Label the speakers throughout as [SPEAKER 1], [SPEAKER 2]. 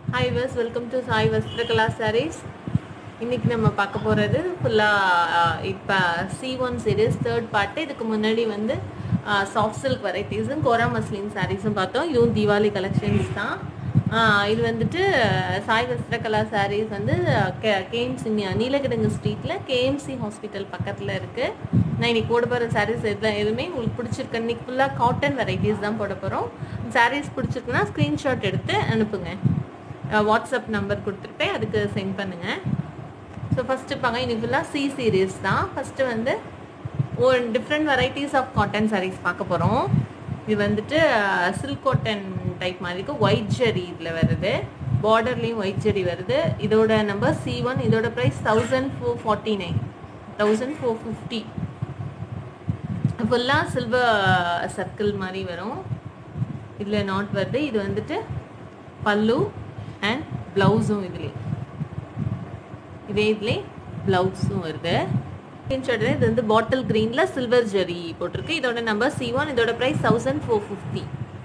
[SPEAKER 1] Hi வஸ் welcome to Sai Vastrakala sarees இன்னைக்கு நம்ம பார்க்க போகிறது ஃபுல்லாக இப்போ C one series third part இதுக்கு முன்னாடி வந்து சாஃப்ட் சில்க் வெரைட்டிஸும் கோரா மஸ்லின் சாரீஸும் பார்த்தோம் இதுவும் தீபாவளி கலெக்ஷன்ஸ் தான் ஆஹ் இது வந்துட்டு சாய் வஸ்திரகலா சாரீஸ் வந்து கேஎம்சி நீலகிடங்கு ஸ்ட்ரீட்டில் கேஎம்சி ஹாஸ்பிட்டல் பக்கத்தில் இருக்குது நான் இன்னைக்கு போட போகிற சாரீஸ் எதுவும் எதுவுமே உங்களுக்கு பிடிச்சிருக்கு இன்னைக்கு ஃபுல்லாக காட்டன் வெரைட்டிஸ் தான் போட போகிறோம் சாரீஸ் பிடிச்சிருக்குன்னா ஸ்க்ரீன்ஷாட் எடுத்து அனுப்புங்க வாட்ஸ்அப் நம்பர் கொடுத்துருப்பேன் அதுக்கு சென்ட் பண்ணுங்கள் ஸோ ஃபஸ்ட்டு பாங்க இன்னைக்கு ஃபுல்லாக சி சீரீஸ் தான் ஃபஸ்ட்டு வந்து ஒரு different varieties of cotton sarees பார்க்க போகிறோம் இது வந்துட்டு சில்க் காட்டன் டைப் மாதிரி இருக்கும் ஒயிட் ஜெரி இதில் வருது பார்டர்லேயும் ஒயிட் ஜெரி வருது இதோட நம்பர் சி ஒன் இதோட price thousand four forty nine thousand four fifty ஃபுல்லாக சில்வர் சர்க்கிள் மாதிரி வரும் இதில் நாட் வருது இது வந்துட்டு பல்லு அண்ட் ப்ளவுஸும் இதுலேயே இதே இதுலேயே ப்ளவுஸும் வருது ஸ்க்ரீன்ஷாட் இது வந்து பாட்டில் க்ரீனில் சில்வர் ஜெரி போட்டிருக்கு இதோட நம்பர் சி ஒன் இதோட ப்ரைஸ் தௌசண்ட் ஃபோர் ஃபிஃப்டி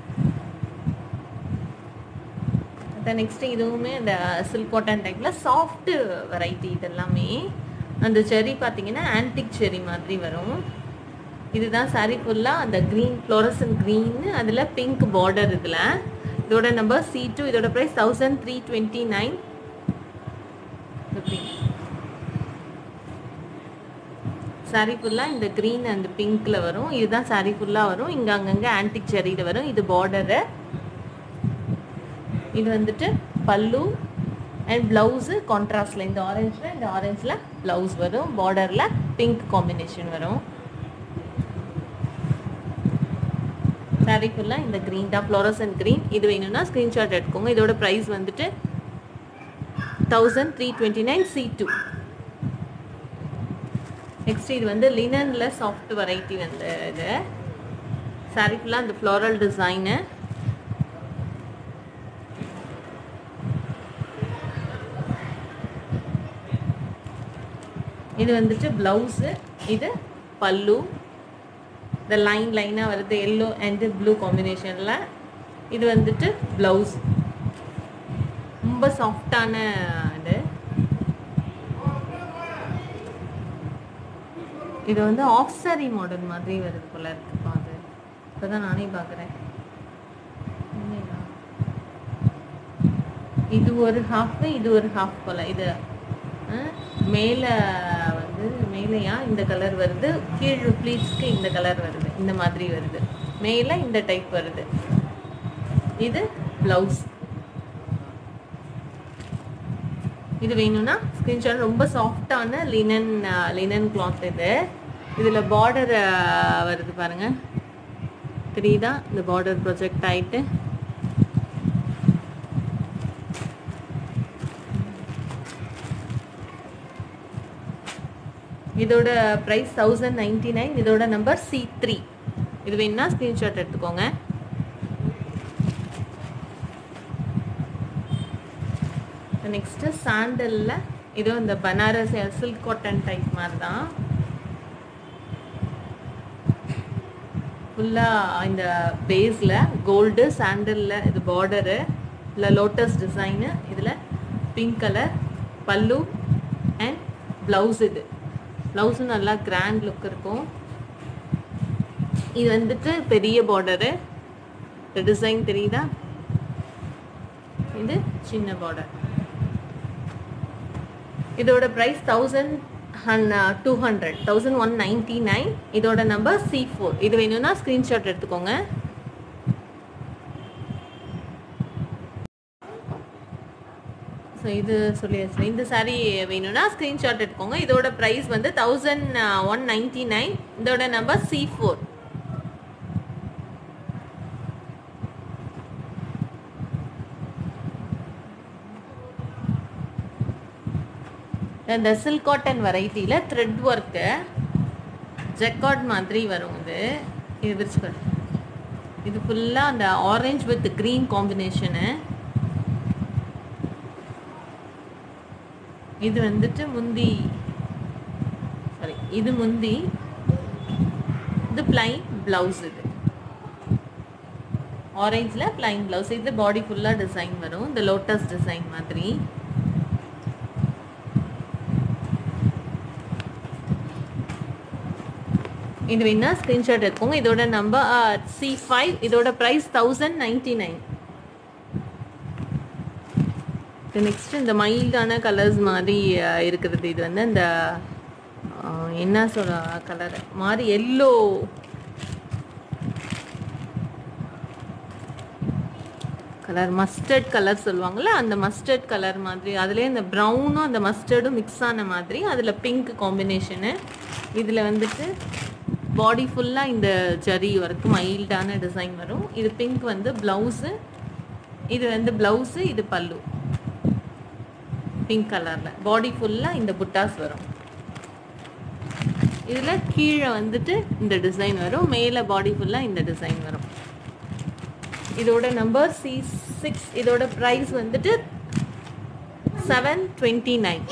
[SPEAKER 1] அதான் நெக்ஸ்ட் இதுவுமே இந்த சில்க் காட்டன் டைப்பில் சாஃப்ட் வெரைட்டி இதெல்லாமே அந்த செரி பார்த்தீங்கன்னா ஆன்டிக் செரி மாதிரி வரும் இதுதான் சாரி ஃபுல்லாக அந்த க்ரீன் ஃப்ளோரசன் க்ரீன் அதில் பிங்க் பார்டர் இதில் இதோட நம்பர் சி டூ இதோட price thousand three twenty nine saree ஃபுல்லாக இந்த க்ரீன் அண்ட் பிங்க்கில் வரும் இதுதான் சாரி ஃபுல்லாக வரும் இங்கே அங்கங்கே ஆன்டிக் செரியில் வரும் இது பார்டரு இது வந்துட்டு பல்லு அண்ட் ப்ளவுஸு கான்ட்ராஸ்டில் இந்த ஆரஞ்சில் இந்த ஆரஞ்சில் ப்ளவுஸ் வரும் பார்டரில் பிங்க் காம்பினேஷன் வரும் சாரி ஃபுல்லாக இந்த க்ரீன் தான் ஃப்ளோரசன் க்ரீன் இது வேணும்னா ஸ்க்ரீன்ஷாட் எடுத்துக்கோங்க இதோட ப்ரைஸ் வந்துட்டு thousand three twenty nine C two next இது வந்து லினனில் சாஃப்ட் வெரைட்டி வந்து இது சாரி ஃபுல்லாக இந்த ஃப்ளோரல் டிசைனு இது வந்துட்டு ப்ளவுஸு இது பல்லு இந்த லைன் லைனாக வருது எல்லோ அண்டு ப்ளூ காம்பினேஷனில் இது வந்துட்டு ப்ளவுஸ் ரொம்ப சாஃப்டான இது இது வந்து ஆஃப் சாரி மாடல் மாதிரி வருது போல இருக்குப்பா அது இப்போ தான் நானே பார்க்குறேன் இது ஒரு ஹாஃப் இது ஒரு ஹாஃப் போல இது மேலே வந்து மேலேயா இந்த கலர் வருது கீழ் ப்ளீட்ஸ்க்கு இந்த கலர் வருது இந்த மாதிரி வருது மேலே இந்த டைப் வருது இது ப்ளவுஸ் இது வேணும்னா ஸ்க்ரீன்ஷாட் ரொம்ப சாஃப்டான லினன் லினன் கிளாத் இது இதில் பார்டர் வருது பாருங்க தெரியுதா இந்த பார்டர் ப்ரொஜெக்ட் ஆயிட்டு இதோட ப்ரைஸ் தௌசண்ட் நைன்டி நைன் இதோட நம்பர் சி த்ரீ இது வேணும்னா ஸ்க்ரீன்ஷாட் எடுத்துக்கோங்க நெக்ஸ்ட்டு சாண்டலில் இதுவும் இந்த பனாரஸ் சில்க் காட்டன் டைப் மாதிரி தான் ஃபுல்லாக இந்த பேஸில் கோல்டு சாண்டலில் இது பார்டரு இல்லை லோட்டஸ் டிசைனு இதில் pink colour pallu and blouse இது ப்ளவுஸும் நல்லா கிராண்ட் லுக் இருக்கும் இது வந்துட்டு பெரிய பார்டரு இந்த டிசைன் தெரியுதா இது சின்ன பார்டர் இதோட price thousand two hundred thousand one ninety nine இதோட நம்பர் சி ஃபோர் இது வேணும்னா ஸ்க்ரீன்ஷாட் எடுத்துக்கோங்க ஸோ இது சொல்லியாச்சு இந்த சாரீ வேணும்னா ஸ்க்ரீன்ஷாட் எடுத்துக்கோங்க இதோட ப்ரைஸ் வந்து தௌசண்ட் ஒன் நைன்டி நைன் இதோட நம்பர் சி ஃபோர் இந்த சில்க் காட்டன் வெரைட்டியில் த்ரெட் ஒர்க்கு ஜெக்கார்ட் மாதிரி வரும் இது இது விரிச்சுக்கட் இது ஃபுல்லாக அந்த ஆரஞ்ச் வித் க்ரீன் காம்பினேஷனு இது வந்துட்டு முந்தி சாரி இது முந்தி இது பிளைன் ப்ளவுஸ் இது ஆரஞ்சில் பிளைன் ப்ளவுஸ் இது பாடி ஃபுல்லாக டிசைன் வரும் இந்த லோட்டஸ் டிசைன் மாதிரி இது வேணா ஸ்க்ரீன்ஷாட் எடுத்துக்கோங்க இதோட நம்பர் சி ஃபைவ் இதோட price thousand ninety nine next இந்த மைல்டான கலர்ஸ் மாதிரி அஹ், இருக்கிறது இது வந்து இந்த அஹ், என்ன சொல்ல கலர் மாதிரி எல்லோ கலர் மஸ்டர்ட் கலர் சொல்லுவாங்கல்ல அந்த மஸ்டர்ட் கலர் மாதிரி அதுலேயே இந்த ப்ரௌனும் அந்த மஸ்டர்டும் மிக்ஸ் ஆன மாதிரி அதில் பிங்க் காம்பினேஷனு இதில் வந்துட்டு பாடி ஃபுல்லாக இந்த ஜரி வரைக்கும் மைல்டான டிசைன் வரும் இது பிங்க் வந்து ப்ளவுஸு இது வந்து ப்ளவுஸு இது பல்லு பிங்க் கலரில் பாடி ஃபுல்லாக இந்த புட்டாஸ் வரும் இதில் கீழே வந்துட்டு இந்த டிசைன் வரும் மேலே பாடி ஃபுல்லாக இந்த டிசைன் வரும் இதோட நம்பர் சி சிக்ஸ் இதோட ப்ரைஸ் வந்துட்டு செவன் டுவெண்ட்டி நைன்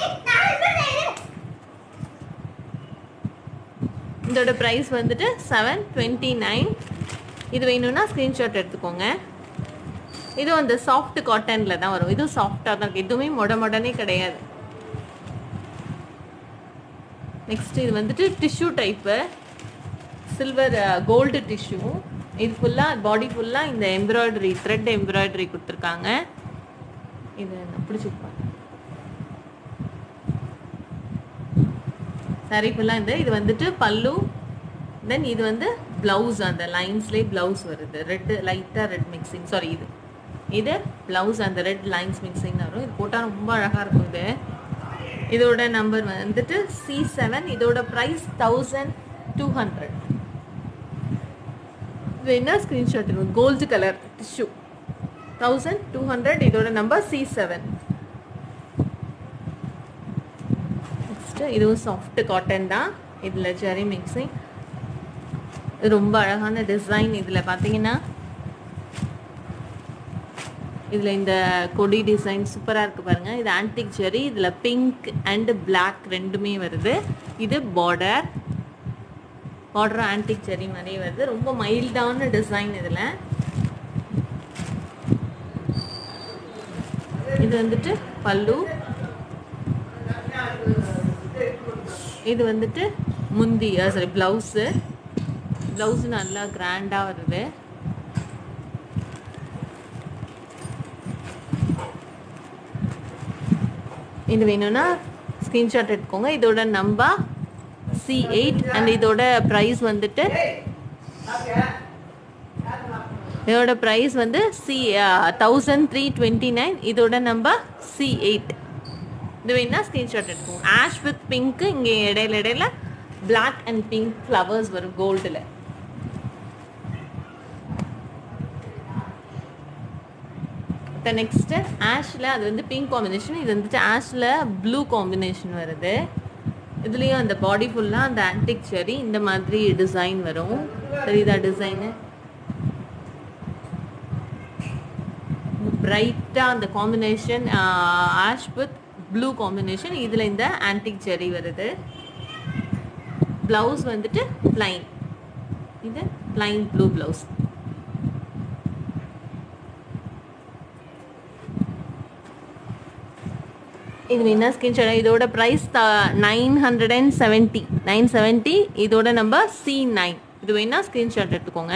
[SPEAKER 1] இதோட ப்ரைஸ் வந்துட்டு செவன் டுவெண்ட்டி நைன் இது வேணும்னா ஸ்க்ரீன்ஷாட் எடுத்துக்கோங்க இதுவும் அந்த சாஃப்ட் காட்டனில் தான் வரும் இதுவும் சாஃப்டாக தான் இருக்கும் எதுவுமே மொட மொடனே கிடையாது நெக்ஸ்ட் இது வந்துட்டு tissue type silver gold tissue இது ஃபுல்லாக பாடி ஃபுல்லாக இந்த எம்ப்ராய்டரி த்ரெட் எம்ப்ராய்டரி கொடுத்துருக்காங்க இது நான் பிடிச்சிருப்பேன் சாரி ஃபுல்லாக இந்த இது வந்துட்டு பல்லு தென் இது வந்து ப்ளவுஸ் அந்த லைன்ஸ்லேயே ப்ளவுஸ் வருது ரெட்டு லைட்டாக ரெட் மிக்சிங் சாரி இது இது ப்ளவுஸ் அந்த ரெட் லைன்ஸ் மிக்சிங் வரும் இது போட்டால் ரொம்ப அழகாக இருக்கும் இது இதோட நம்பர் வந்துட்டு சி செவன் இதோட ப்ரைஸ் தௌசண்ட் டூ ஹண்ட்ரட் இது என்ன ஸ்க்ரீன்ஷாட் இருக்கும் gold colour tissue thousand two hundred இதோட நம்பர் சி செவன் நெக்ஸ்ட்டு இதுவும் சாஃப்ட் காட்டன் தான் இதில் ஜெரி மிக்சிங் ரொம்ப அழகான டிசைன் இதில் பார்த்தீங்கன்னா இதில் இந்த கொடி டிசைன் சூப்பராக இருக்குது பாருங்கள் இது ஆன்டிக் ஜெரி இதில் பிங்க் அண்ட் பிளாக் ரெண்டுமே வருது இது பார்டர் பார்டர் ஆன்டிக் ஜெரி மாதிரியே வருது ரொம்ப மைல்டான டிசைன் இதில் இது வந்துட்டு பல்லு இது வந்துட்டு முந்தி சாரி ப்ளவுஸு ப்ளவுஸு நல்லா கிராண்டாக வருது இது வேணும்னா ஸ்க்ரீன்ஷாட் எடுத்துக்கோங்க இதோட நம்பர் சி எயிட் அண்ட் இதோட ப்ரைஸ் வந்துட்டு இதோட ப்ரைஸ் வந்து C thousand three twenty nine இதோட நம்பர் சி எயிட் இது வேணா ஸ்க்ரீன்ஷாட் எடுத்துக்கோங்க ஆஷ் வித் பிங்க்கு இங்கே இடையில இடையில பிளாக் அண்ட் பிங்க் ஃப்ளவர்ஸ் வரும் கோல்டில் இப்போ நெக்ஸ்ட்டு ஆஷில் அது வந்து பிங்க் காம்பினேஷன் இது வந்துட்டு ஆஷில் ப்ளூ காம்பினேஷன் வருது இதுலேயும் அந்த பாடி ஃபுல்லாக அந்த ஆன்டிக் செரி இந்த மாதிரி டிசைன் வரும் தெரியுதா டிசைனு பிரைட்டாக அந்த combination ash with blue combination இதில் இந்த ஆன்டிக் செரி வருது ப்ளவுஸ் வந்துட்டு ப்ளைன் இது ப்ளைன் ப்ளூ ப்ளவுஸ் இது வேணா ஸ்கிரீன்ஷாட் இதோட price nine hundred and seventy nine seventy இதோட நம்பர் சி நைன் இது வேணா ஸ்க்ரீன்ஷாட் எடுத்துக்கோங்க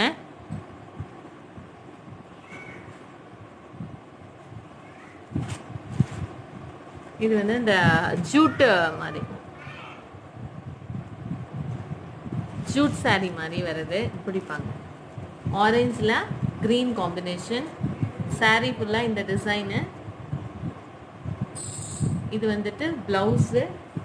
[SPEAKER 1] இது வந்து இந்த ஜூட்டு மாதிரி ஜூட் saree மாதிரி வருது பிடிப்பாங்க ஆரஞ்சில் க்ரீன் காம்பினேஷன் saree ஃபுல்லாக இந்த டிசைனு இது வந்துட்டு ப்ளவுஸு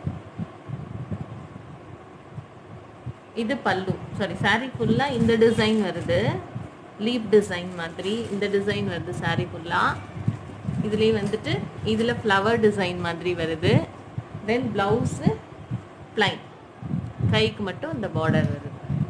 [SPEAKER 1] இது பல்லு சாரி saree ஃபுல்லாக இந்த டிசைன் வருது லீப் டிசைன் மாதிரி இந்த டிசைன் வருது saree ஃபுல்லாக இதுலேயே வந்துட்டு இதில் ஃப்ளவர் டிசைன் மாதிரி வருது தென் ப்ளவுஸு ப்ளைன் கைக்கு மட்டும் இந்த பார்டர் வருது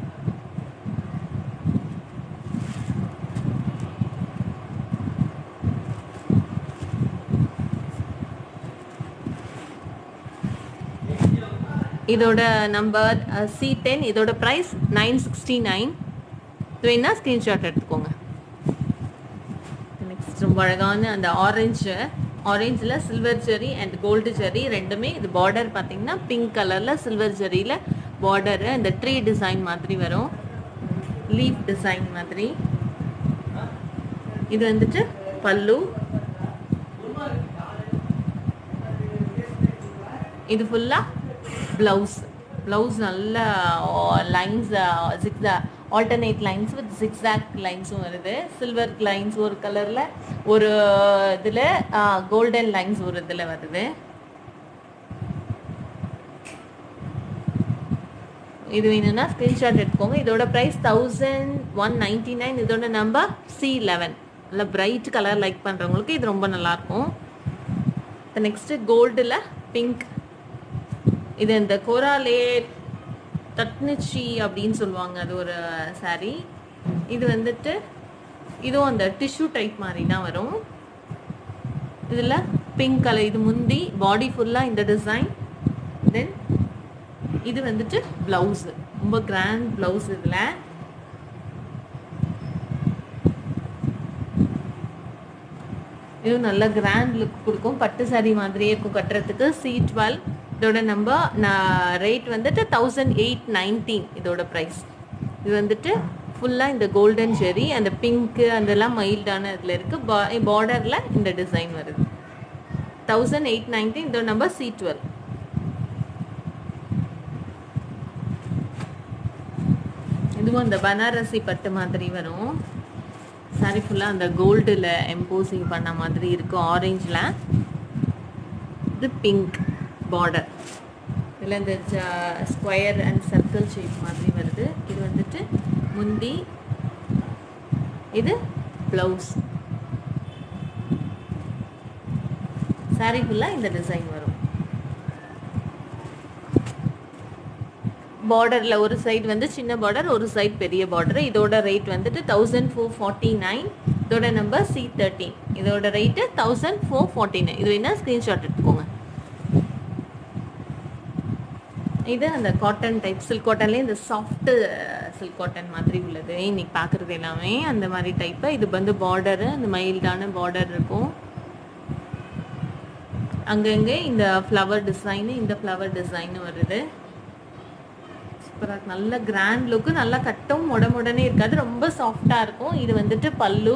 [SPEAKER 1] இதோட நம்பர் சி டென் இதோட ப்ரைஸ் நைன் சிக்ஸ்டி நைன் இது வேணா ஸ்க்ரீன்ஷாட் எடுத்துக்கோங்க ரொம்ப அழகான அந்த ஆரஞ்சு ஆரஞ்சில் silver zari and gold zari ரெண்டுமே இது பார்டர் பார்த்தீங்கன்னா பிங்க் கலரில் சில்வர் ஜெரியில் பார்டரு இந்த ட்ரீ டிசைன் மாதிரி வரும் லீஃப் டிசைன் மாதிரி இது வந்துட்டு பல்லு இது ஃபுல்லாக ப்ளவுஸ் ப்ளவுஸ் நல்ல lines zigzag alternate lines with zigzag லைன்ஸும் வருது சில்வர் லைன்ஸ் ஒரு கலரில் ஒரு இதில் கோல்டன் லைன்ஸ் ஒரு இதில் வருது இது வேணும்னா ஸ்க்ரீன்ஷாட் எடுத்துக்கோங்க இதோட price thousand one ninety nine இதோட நம்பர் சி லெவன் இல்லை பிரைட் கலர் லைக் பண்ணுறவங்களுக்கு இது ரொம்ப நல்லாயிருக்கும் நெக்ஸ்ட்டு கோல்டில் பிங்க் இது இந்த கோராலே தட்னிச்சி அப்படின்னு சொல்லுவாங்க அது ஒரு saree இது வந்துட்டு இதுவும் அந்த டிஷ்யூ டைப் மாதிரி தான் வரும் இதில் பிங்க் கலர் இது முந்தி பாடி ஃபுல்லாக இந்த டிசைன் தென் இது வந்துட்டு ப்ளவுஸ் ரொம்ப கிராண்ட் ப்ளவுஸ் இதில் இதுவும் நல்ல கிராண்ட் லுக் கொடுக்கும் பட்டு saree மாதிரியே இருக்கும் கட்டுறதுக்கு சி டுவெல் இதோட நம்பர் நான் ரேட் வந்துட்டு தௌசண்ட் எயிட் நைன்டீன் இதோட ப்ரைஸ் இது வந்துட்டு ஃபுல்லாக இந்த கோல்டன் ஜெரி அந்த பிங்க்கு அதெல்லாம் மைல்டான இதில் இருக்குது பார்டரில் இந்த டிசைன் வருது தௌசண்ட் எயிட் நைன்டீன் இதோட நம்பர் சி டுவெல் இதுவும் அந்த பனாரசி பட்டு மாதிரி வரும் சாரி ஃபுல்லாக அந்த கோல்டில் எம்போசிங் பண்ண மாதிரி இருக்கும் ஆரஞ்சில் இது பிங்க் பார்டர் இதில் இந்த ஸ்கொயர் அண்ட் சர்க்கிள் ஷேப் மாதிரி வருது இது வந்துட்டு முந்தி இது ப்ளவுஸ் சாரி ஃபுல்லாக இந்த டிசைன் வரும் பார்டரில் ஒரு சைடு வந்து சின்ன பார்டர் ஒரு சைடு பெரிய பார்டர் இதோட ரேட் வந்துட்டு தௌசண்ட் ஃபோர் ஃபார்ட்டி நைன் இதோட நம்பர் சி தேர்ட்டீன் இதோட rate thousand four forty nine இது வேணால் ஸ்க்ரீன்ஷாட் எடுத்துக்கோங்க இது அந்த காட்டன் டைப் சில்க் காட்டன்லேயே இந்த சாஃப்ட்டு சில்க் காட்டன் மாதிரி உள்ளது இன்னைக்கு பார்க்குறது எல்லாமே அந்த மாதிரி டைப்பு இது வந்து பார்டரு இந்த மைல்டான பார்டர் இருக்கும் அங்கங்கே இந்த ஃப்ளவர் டிசைனு இந்த ஃப்ளவர் டிசைனு வருது சூப்பராக இருக்கு நல்ல கிராண்ட் லுக்கு நல்லா கட்டும் முட முடனே இருக்காது ரொம்ப சாஃப்டாக இருக்கும் இது வந்துட்டு பல்லு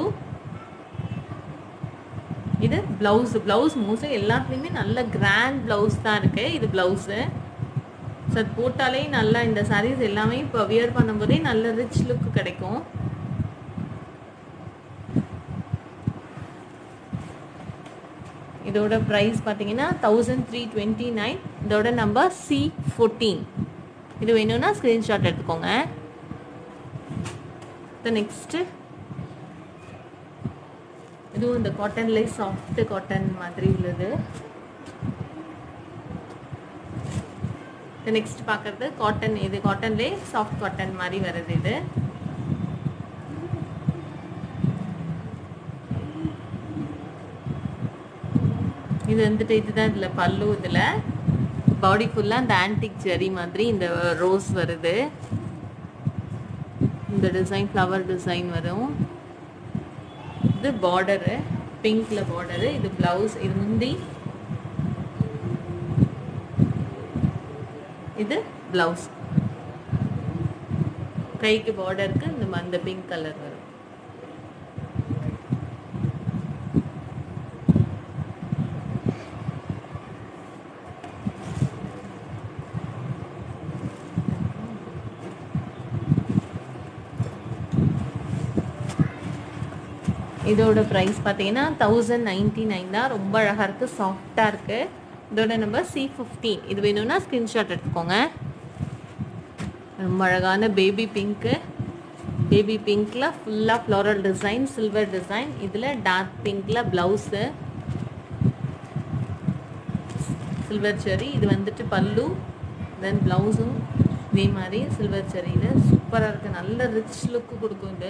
[SPEAKER 1] இது ப்ளவுஸ் ப்ளவுஸ் மோஸ்ட்லி எல்லாத்துலேயுமே நல்ல கிராண்ட் ப்ளவுஸ் தான் இருக்குது இது ப்ளவுஸு ஸோ அது போட்டாலே நல்லா இந்த sarees எல்லாமே இப்போ வியர் பண்ணும்போதே நல்ல ரிச் லுக் கிடைக்கும் இதோட ப்ரைஸ் பார்த்தீங்கன்னா தௌசண்ட் த்ரீ டுவெண்ட்டி நைன் இதோட நம்பர் சி ஃபோர்டீன் இது வேணும்னா ஸ்க்ரீன்ஷாட் எடுத்துக்கோங்க நெக்ஸ்ட்டு இதுவும் இந்த காட்டன்லேயே சாஃப்ட் காட்டன் மாதிரி உள்ளது நெக்ஸ்ட் பார்க்கறது காட்டன் இது காட்டன்லேயே சாஃப்ட் காட்டன் மாதிரி வருது இது இது வந்துட்டு இதுதான் இதில் பல்லு இதில் பாடி ஃபுல்லாக இந்த ஆன்டிக் ஜெரி மாதிரி இந்த ரோஸ் வருது இந்த டிசைன் ஃப்ளவர் டிசைன் வரும் இது பார்டரு பிங்க்ல பார்டரு இது பிளவுஸ் இது முந்தி இது பிளவுஸ் கைக்கு பார்டருக்கு இந்த அந்த பிங்க் கலர் வரும் இதோட ப்ரைஸ் பார்த்தீங்கன்னா தௌசண்ட் நைன்டி நைன் தான் ரொம்ப அழகாக இருக்குது சாஃப்டாக இருக்குது இதோட நம்பர் சி ஃபிஃப்டீன் இது வேணும்னா ஸ்க்ரீன்ஷாட் எடுத்துக்கோங்க ரொம்ப அழகான பேபி பிங்க்கு பேபி பிங்க்கில் ஃபுல்லாக ஃப்ளோரல் டிசைன் சில்வர் டிசைன் இதில் டார்க் பிங்க்கில் ப்ளவுஸு சில்வர் செரி இது வந்துட்டு பல்லு தென் ப்ளவுஸும் இதே மாதிரி சில்வர் செரியில் சூப்பராக இருக்குது நல்ல ரிச் லுக்கு கொடுக்கும் இது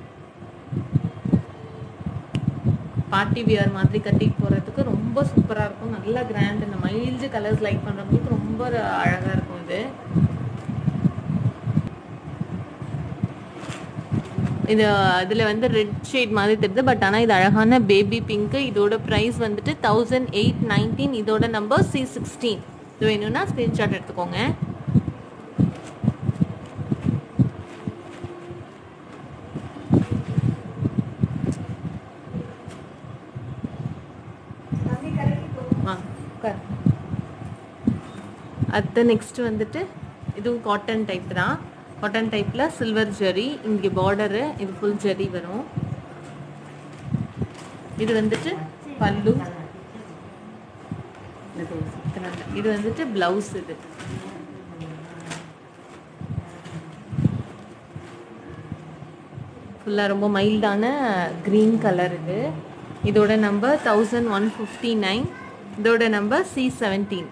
[SPEAKER 1] பார்ட்டி வியர் மாதிரி கட்டிட்டு போகிறதுக்கு ரொம்ப சூப்பராக இருக்கும் நல்ல கிராண்ட் இந்த மைல்டு கலர்ஸ் லைக் பண்ணுறவங்களுக்கு ரொம்ப அழகாக இருக்கும் இது இது இதில் வந்து ரெட் ஷேட் மாதிரி தெரியுது பட் ஆனால் இது அழகான பேபி பிங்க்கு இதோட ப்ரைஸ் வந்துட்டு தௌசண்ட் எயிட் நைன்டீன் இதோட நம்பர் சி சிக்ஸ்டீன் இது வேணும்னா ஸ்க்ரீன்ஷாட் எடுத்துக்கோங்க வாங்க உட்காரு. அடுத்து நெக்ஸ்ட் வந்துட்டு இதுவும் காட்டன் டைப் தான் காட்டன் டைப்பில் சில்வர் ஜெரி இங்கே பார்டரு இது ஃபுல் ஜெரி வரும் இது வந்துட்டு பல்லு இது வந்துட்டு பிளவுஸ் இது ஃபுல்லாக ரொம்ப மைல்டான க்ரீன் கலர் இது இதோட number thousand one fifty nine இதோட நம்பர் சி செவன்டீன்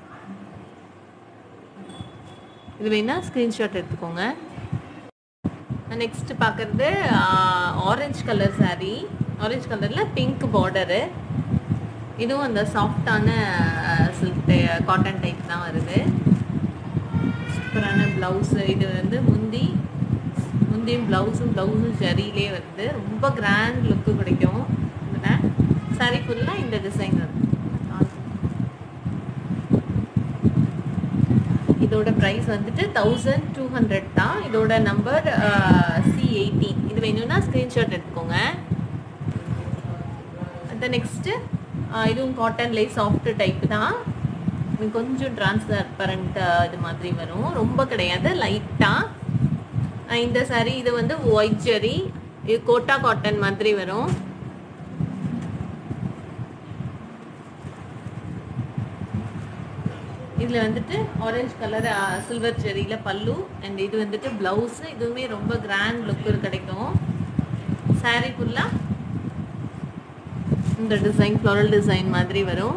[SPEAKER 1] இது வேணா ஸ்க்ரீன்ஷாட் எடுத்துக்கோங்க நெக்ஸ்ட் பார்க்குறது ஆரஞ்சு கலர் saree ஆரஞ்சு கலரில் பிங்க் பார்டரு இதுவும் அந்த சாஃப்டான சில்க் காட்டன் டைப் தான் வருது சூப்பரான ப்ளவுஸு இது வந்து முந்தி முந்தியும் ப்ளவுஸும் ப்ளவுஸும் ஜரியிலே வருது ரொம்ப கிராண்ட் லுக்கு கிடைக்கும் இதில் saree ஃபுல்லாக இந்த டிசைன் வருது இதோட ப்ரைஸ் வந்துட்டு தௌசண்ட் டூ ஹண்ட்ரட் தான் இதோட நம்பர் சி எயிட்டீன் இது வேணும்னா ஸ்க்ரீன்ஷாட் எடுத்துக்கோங்க அந்த நெக்ஸ்ட்டு இதுவும் காட்டன்லேயே சாஃப்ட் டைப் தான் இது கொஞ்சம் டிரான்ஸ்பரண்ட் இது மாதிரி வரும் ரொம்ப கிடையாது லைட்டாக இந்த saree இது வந்து ஒயிட் ஜெரி இது கோட்டா காட்டன் மாதிரி வரும் இதில் வந்துட்டு ஆரஞ்சு கலர் சில்வர் ஜெரியில் பல்லு அண்ட் இது வந்துட்டு ப்ளவுஸு இதுவுமே ரொம்ப கிராண்ட் லுக்கு கிடைக்கும் saree ஃபுல்லாக இந்த டிசைன் ஃப்ளோரல் டிசைன் மாதிரி வரும்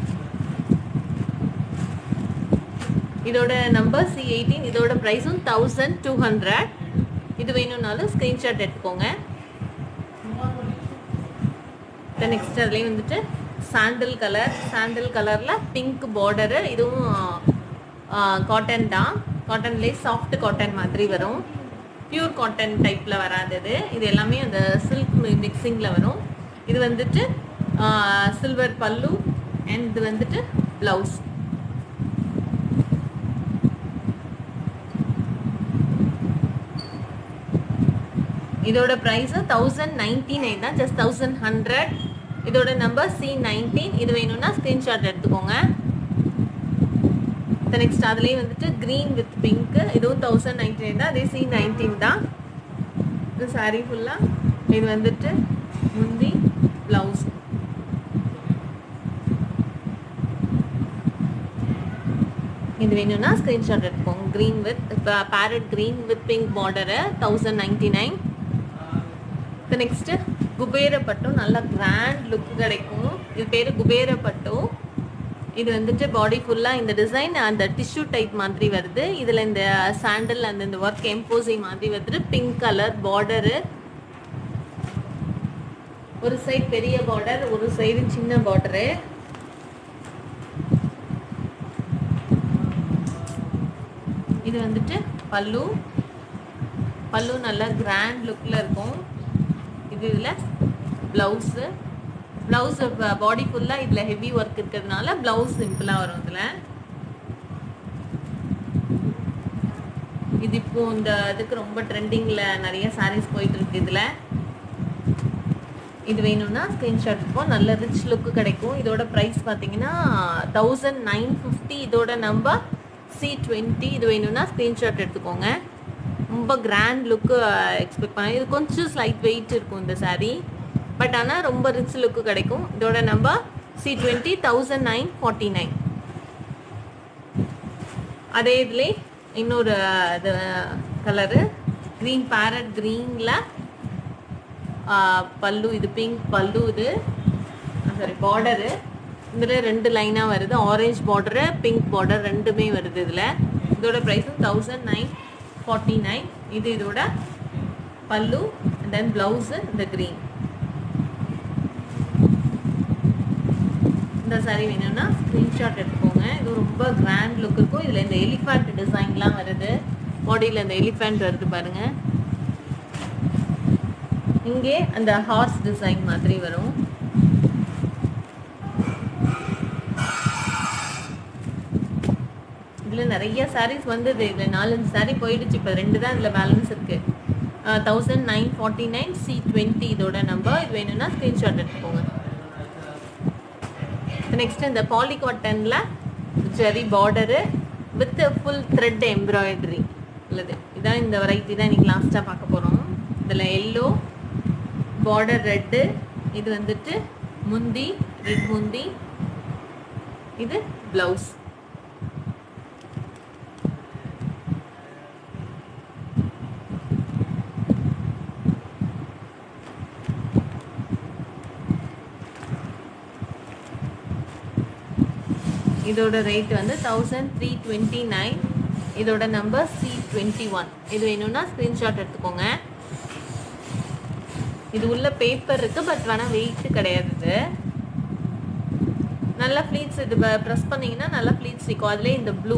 [SPEAKER 1] இதோட நம்பர் சி எயிட்டீன் இதோட ப்ரைஸும் தௌசண்ட் டூ ஹண்ட்ரட் இது வேணும்னாலும் ஸ்க்ரீன்ஷாட் எடுத்துக்கோங்க நெக்ஸ்ட் அதுலேயும் வந்துட்டு சாண்டில் கலர் சாண்டில் கலரில் பிங்க் பார்டரு இதுவும் காட்டன் தான் காட்டன்லேயே சாஃப்ட் காட்டன் மாதிரி வரும் பியூர் காட்டன் டைப்பில் வராது இது இது எல்லாமே அந்த சில்க் மிக்சிங்கில் வரும் இது வந்துட்டு சில்வர் பல்லு அண்ட் இது வந்துட்டு ப்ளவுஸ் இதோட ப்ரைஸ் தௌசண்ட் நைன்டி நைன் தான் ஜஸ்ட் தௌசண்ட் ஹண்ட்ரட் இதோட நம்பர் சி நைன்டீன் இது வேணும்னா ஸ்க்ரீன்ஷாட் எடுத்துக்கோங்க நெக்ஸ்ட் அதுலேயே வந்துட்டு க்ரீன் வித் பிங்க் இதுவும் தௌசண்ட் நைன்டி நைன் தான் அதே சி நைன்டீன் தான் இது சாரீ ஃபுல்லாக இது வந்துட்டு முந்தி ப்ளவுஸ் இது வேணும்னா ஸ்க்ரீன்ஷாட் எடுத்துக்கோங்க green with parrot green with pink border thousand ninety nine இப்போ நெக்ஸ்ட்டு குபேர பட்டும் நல்ல கிராண்ட் லுக் கிடைக்கும் இது பேர் குபேர பட்டும் இது வந்துட்டு பாடி ஃபுல்லாக இந்த டிசைன் அந்த டிஷ்யூ டைப் மாதிரி வருது இதில் இந்த சாண்டல் அந்த இந்த ஒர்க் எம்போசிங் மாதிரி வந்துட்டு பிங்க் கலர் பார்டரு ஒரு சைடு பெரிய பார்டர் ஒரு சைடு சின்ன பார்டரு இது வந்துட்டு பல்லு பல்லு நல்லா கிராண்ட் லுக்கில் இருக்கும் இது இதில் ப்ளவுஸு ப்ளவுஸ் பாடி ஃபுல்லாக இதில் ஹெவி ஒர்க் இருக்கிறதுனால ப்ளவுஸ் சிம்பிளாக வரும் இதில் இது இப்போ இந்த இதுக்கு ரொம்ப ட்ரெண்டிங்கில் நிறைய சாரீஸ் போயிட்டு இருக்கு இதில் இது வேணும்னா ஸ்க்ரீன்ஷாட் இருக்கும் நல்ல ரிச் லுக்கு கிடைக்கும் இதோட ப்ரைஸ் பார்த்தீங்கன்னா தௌசண்ட் நைன் ஃபிஃப்டி இதோட நம்பர் சி டுவெண்ட்டி இது வேணும்னா ஸ்க்ரீன்ஷாட் எடுத்துக்கோங்க ரொம்ப கிராண்ட் லுக்கு எக்ஸ்பெக்ட் பண்ண இது கொஞ்சம் ஸ்லைட் வெயிட் இருக்கும் இந்த saree பட் ஆனால் ரொம்ப ரிச் லுக்கு கிடைக்கும் இதோட number C twenty thousand nine forty nine அதே இதுலே இன்னொரு இது கலரு க்ரீன் பேரட் க்ரீனில் பல்லு இது பிங்க் பல்லு இது சாரி பார்டரு இதில் ரெண்டு லைனாக வருது ஆரஞ்சு பார்டரு பிங்க் பார்டர் ரெண்டுமே வருது இதில் இதோட ப்ரைஸும் தௌசண்ட் நைன் ஃபார்ட்டி நைன் இது இதோட பல்லு தென் ப்ளவுஸு இந்த க்ரீன் இந்த saree வேணும்னா ஸ்க்ரீன்ஷாட் எடுத்துக்கோங்க இது ரொம்ப கிராண்ட் லுக் இருக்கும் இதில் இந்த எலிஃபண்ட் டிசைன்லாம் வருது பாடியில் இந்த எலிஃபண்ட் வருது பாருங்கள் இங்கே அந்த ஹார்ஸ் டிசைன் மாதிரி வரும் இதில் நிறைய sarees வந்தது இதில் நாலஞ்சு saree போயிடுச்சு இப்போ ரெண்டு தான் இதில் பேலன்ஸ் இருக்கு thousand nine forty nine C twenty இதோட நம்பர் இது வேணும்னா ஸ்க்ரீன்ஷாட் எடுத்துக்கோங்க நெக்ஸ்ட் இந்த பாலி காட்டனில் zari border with full thread embroidery உள்ளது இதான் இந்த வெரைட்டி தான் இன்னைக்கு லாஸ்ட்டாக பார்க்க போகிறோம் இதில் எல்லோ பார்டர் ரெட்டு இது வந்துட்டு முந்தி ரெட் முந்தி இது ப்ளவுஸ் இதோட ரேட் வந்து தௌசண்ட் த்ரீ டுவெண்ட்டி நைன் இதோட நம்பர் சி டுவெண்ட்டி ஒன் இது வேணும்னா ஸ்க்ரீன்ஷாட் எடுத்துக்கோங்க இது உள்ள பேப்பர் இருக்கு பட் வேணால் வெயிட் கிடையாது இது நல்ல ஃப்ளீட்ஸ் இது ப்ரெஸ் பண்ணீங்கன்னா நல்ல ஃப்ளீட்ஸ் இருக்கும் அதுலேயே இந்த ப்ளூ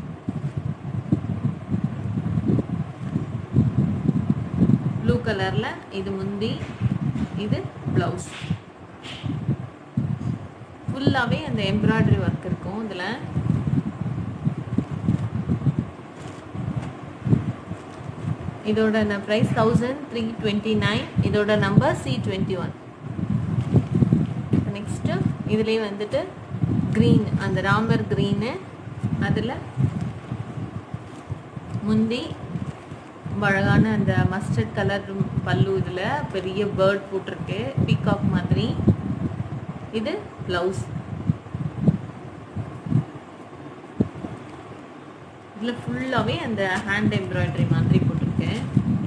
[SPEAKER 1] ப்ளூ கலரில் இது முந்தி இது ப்ளவுஸ் ஃபுல்லாகவே அந்த எம்ப்ராய்டரி ஒர்க் இருக்கும் இதில் இதோட price thousand three twenty nine இதோட number C twenty one next இதுலேயே வந்துட்டு க்ரீன் அந்த ராமர் க்ரீனு அதில் முந்தி ரொம்ப அழகான அந்த மஸ்டர்ட் கலர் பல்லு இதில் பெரிய பேர்ட் போட்டிருக்கு பீகாக் மாதிரி இது ப்ளவுஸ் இதில் ஃபுல்லாகவே அந்த ஹேண்ட் எம்ப்ராய்டரி மாதிரி போட்டிருக்கேன்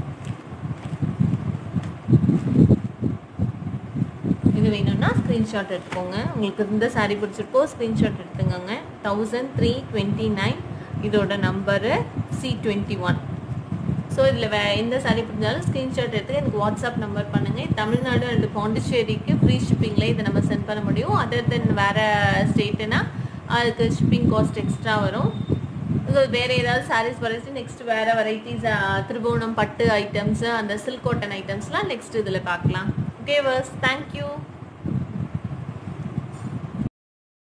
[SPEAKER 1] இது வேணும்னா ஸ்க்ரீன்ஷாட் எடுத்துக்கோங்க உங்களுக்கு இந்த சாரீ பிடிச்சிருக்கோ ஸ்க்ரீன்ஷாட் எடுத்துக்கோங்க தௌசண்ட் த்ரீ டுவெண்ட்டி நைன் இதோட number C twenty one so இதில் வே எந்த சாரீ பிடிச்சாலும் ஸ்க்ரீன்ஷாட் எடுத்து எனக்கு வாட்ஸ்அப் நம்பர் பண்ணுங்கள் தமிழ்நாடு அண்ட் பாண்டிச்சேரிக்கு ஃப்ரீ ஷிப்பிங்கில் இதை நம்ம சென்ட் பண்ண முடியும் அதர் தென் வேறு ஸ்டேட்டுனா அதுக்கு ஷிப்பிங் காஸ்ட் எக்ஸ்ட்ரா வரும் ஸோ வேறு ஏதாவது சாரீஸ் வெரைட்டி நெக்ஸ்ட் வேறு வெரைட்டிஸ் திருபுவனம் பட்டு ஐட்டம்ஸு அந்த சில்க் காட்டன் ஐட்டம்ஸ்லாம் நெக்ஸ்ட் இதில் பார்க்கலாம் ஓகே வர்ஸ் தேங்க்யூ